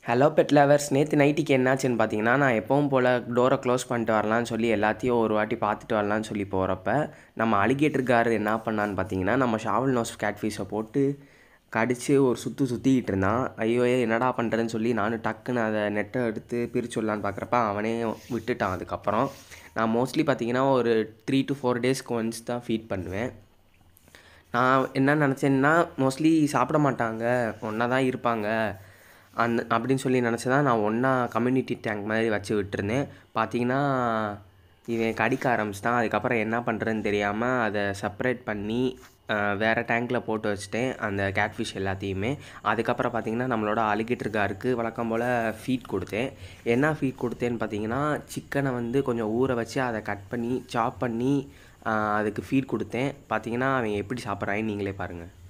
hello bed lovers நேற்று நைட்டுக்கு என்னாச்சுன்னு பார்த்தீங்கன்னா நான் எப்பவும் போல் டோரை க்ளோஸ் பண்ணிட்டு வரலான்னு சொல்லி எல்லாத்தையும் ஒரு வாட்டி பார்த்துட்டு வரலான்னு சொல்லி போகிறப்ப நம்ம அலிகேட்டர் கார் என்ன பண்ணான்னு பார்த்தீங்கன்னா நம்ம ஷாவல் நோஸ் கேட்ஃபீஸை போட்டு கடித்து ஒரு சுற்று சுற்றிக்கிட்டு இருந்தான் ஐயோ ஏய், என்னடா பண்ணுறதுன்னு சொல்லி நானும் டக்குன்னு அதை நெட்டை எடுத்து பிரித்து விடலான்னு பார்க்குறப்ப அவனே விட்டுட்டான் அதுக்கப்புறம் நான் மோஸ்ட்லி பார்த்தீங்கன்னா ஒரு த்ரீ டு ஃபோர் டேஸ்க்கு ஒன்ஸ் தான் ஃபீட் பண்ணுவேன் நான் என்ன நினச்சேன்னா மோஸ்ட்லி சாப்பிட மாட்டாங்க ஒன்றா தான் இருப்பாங்க அந்த அப்படின்னு சொல்லி நினச்சி தான் நான் ஒன்றா கம்யூனிட்டி டேங்க் மாதிரி வச்சு விட்டுருந்தேன் பார்த்தீங்கன்னா இவன் கடிக்க ஆரம்பிச்சிட்டான் அதுக்கப்புறம் என்ன பண்ணுறதுன்னு தெரியாமல் அதை செப்பரேட் பண்ணி அஹ், வேறு டேங்க்கில் போட்டு வச்சுட்டேன் அந்த கேட்ஃபிஷ் எல்லாத்தையுமே அதுக்கப்புறம் பார்த்தீங்கன்னா நம்மளோட அலிகேட்டர் காருக்கு வழக்கம் போல் ஃபீட் கொடுத்தேன் என்ன ஃபீட் கொடுத்தேன்னு பார்த்தீங்கன்னா சிக்கனை வந்து கொஞ்சம் ஊற வச்சு அதை கட் பண்ணி சாப் பண்ணி அஹ், அதுக்கு ஃபீட் கொடுத்தேன் பார்த்தீங்கன்னா அவன் எப்படி சாப்பிட்றான்னு நீங்களே பாருங்கள்